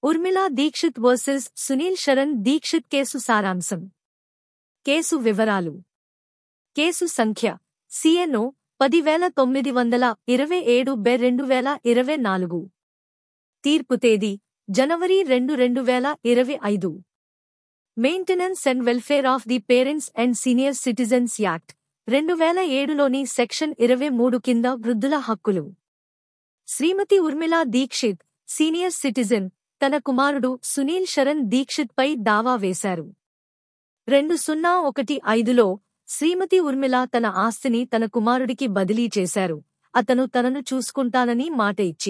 ఉర్మిళా Dikshit versus Sunil Sharan Dikshit case సారాంశం case వివరాలు case సంఖ్య సిఎన్ఓ పదివేల తొమ్మిది వందల ఇరవై ఏడు బె రెండు వేల ఇరవై నాలుగు తీర్పు తేదీ జనవరి రెండు రెండు వేల ఇరవై ఐదు maintenance and welfare of the parents and senior citizens act రెండు వేల ఏడులోని సెక్షన్ ఇరవై మూడు కింద వృద్ధుల హక్కులు శ్రీమతి ఉర్మిళా దీక్షిత్ సీనియర్ సిటిజన్ తన కుమారుడు సునీల్ శరణ్ దీక్షిత్ పై దావా వేశారు రెండు సున్నా ఒకటి ఐదులో శ్రీమతి ఉర్మిళ తన ఆస్తిని తన కుమారుడికి బదిలీ చేశారు అతను తనను చూసుకుంటానని మాట ఇచ్చి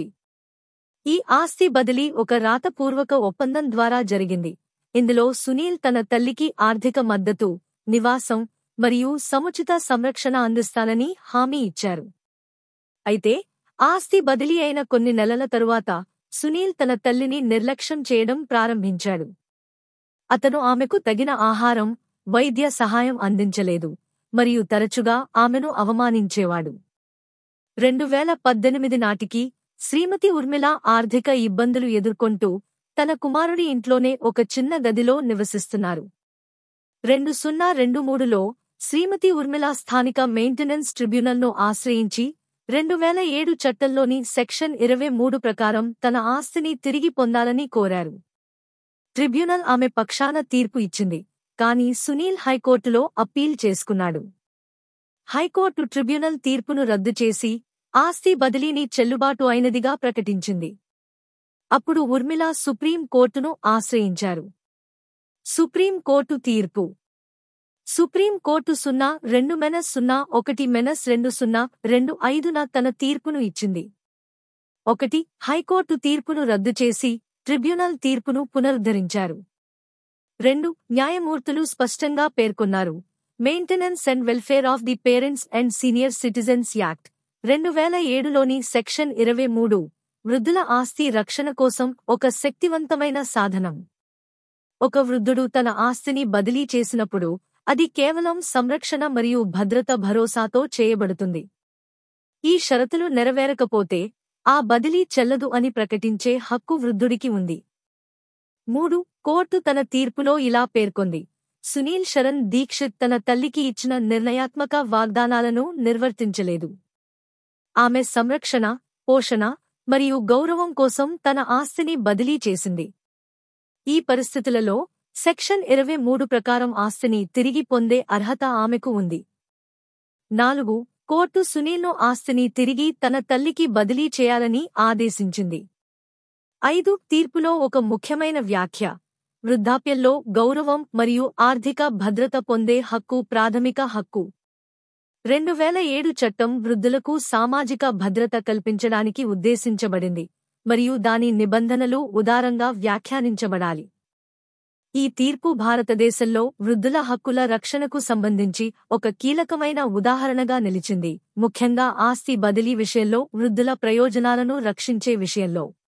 ఈ ఆస్తి బదిలీ ఒక రాతపూర్వక ఒప్పందం ద్వారా జరిగింది ఇందులో సునీల్ తన తల్లికి ఆర్థిక మద్దతు నివాసం మరియు సముచిత సంరక్షణ అందిస్తానని హామీ ఇచ్చారు అయితే ఆస్తి బదిలీ అయిన కొన్ని నెలల తరువాత సునీల్ తన తల్లిని నిర్లక్ష్యం చేయడం ప్రారంభించాడు అతను ఆమెకు తగిన ఆహారం వైద్య సహాయం అందించలేదు మరియు తరచుగా ఆమెను అవమానించేవాడు రెండు వేల పద్దెనిమిది నాటికి శ్రీమతి ఉర్మిళ ఆర్థిక ఇబ్బందులు ఎదుర్కొంటూ తన కుమారుడి ఇంట్లోనే ఒక చిన్న గదిలో నివసిస్తున్నారు రెండు సున్నా రెండు మూడులో శ్రీమతి ఉర్మిళ స్థానిక మెయింటెనెన్స్ ట్రిబ్యునల్ను ఆశ్రయించి రెండు వేల ఏడు చట్టంలోని సెక్షన్ ఇరవై మూడు ప్రకారం తన ఆస్తిని తిరిగి పొందాలని కోరారు ట్రిబ్యునల్ ఆమె పక్షాన తీర్పు ఇచ్చింది కానీ సునీల్ హైకోర్టులో అప్పీల్ చేసుకున్నాడు హైకోర్టు ట్రిబ్యునల్ తీర్పును రద్దు చేసి ఆస్తి బదిలీని చెల్లుబాటు అయినదిగా ప్రకటించింది అప్పుడు ఉర్మిళ సుప్రీం కోర్టును ఆశ్రయించారు సుప్రీం కోర్టు తీర్పు సుప్రీం కోర్టు సున్నా రెండు మెనస్ సున్నా ఒకటి మెనస్ రెండు సున్నా రెండు ఐదున తన తీర్పును ఇచ్చింది ఒకటి హైకోర్టు తీర్పును రద్దు చేసి ట్రిబ్యునల్ తీర్పును పునరుద్ధరించారు రెండు న్యాయమూర్తులు స్పష్టంగా పేర్కొన్నారు maintenance and welfare of the parents and senior citizens act రెండు వేల ఏడులోని సెక్షన్ ఇరవై మూడు వృద్ధుల ఆస్తి రక్షణ కోసం ఒక శక్తివంతమైన సాధనం ఒక వృద్ధుడు తన ఆస్తిని బదిలీ చేసినప్పుడు అది కేవలం సంరక్షణ మరియు భద్రత భరోసాతో చేయబడుతుంది ఈ షరతులు నెరవేరకపోతే ఆ బదిలీ చెల్లదు అని ప్రకటించే హక్కు వృద్ధుడికి ఉంది మూడు కోర్టు తన తీర్పులో ఇలా పేర్కొంది సునీల్ శరణ్ దీక్షిత్ తన తల్లికి ఇచ్చిన నిర్ణయాత్మక వాగ్దానాలను నిర్వర్తించలేదు ఆమె సంరక్షణ పోషణ మరియు గౌరవం కోసం తన ఆస్తిని బదిలీ చేసింది ఈ పరిస్థితులలో సెక్షన్ ఇరవై మూడు ప్రకారం ఆస్తిని తిరిగి పొందే అర్హత ఆమెకు ఉంది నాలుగు కోర్టు సునీల్ను ఆస్తిని తిరిగి తన తల్లికి బదిలీ చేయాలని ఆదేశించింది ఐదు తీర్పులో ఒక ముఖ్యమైన వ్యాఖ్య వృద్ధాప్యంలో గౌరవం మరియు ఆర్థిక భద్రత పొందే హక్కు ప్రాథమిక హక్కు రెండు వేల ఏడు చట్టం వృద్ధులకు సామాజిక భద్రత కల్పించడానికి ఉద్దేశించబడింది మరియు దాని నిబంధనలు ఉదారంగా వ్యాఖ్యానించబడాలి ఈ తీర్పు భారతదేశంలో వృద్ధుల హక్కుల రక్షణకు సంబంధించి ఒక కీలకమైన ఉదాహరణగా నిలిచింది ముఖ్యంగా ఆస్తి బదిలీ విషయంలో వృద్ధుల ప్రయోజనాలను రక్షించే విషయంలో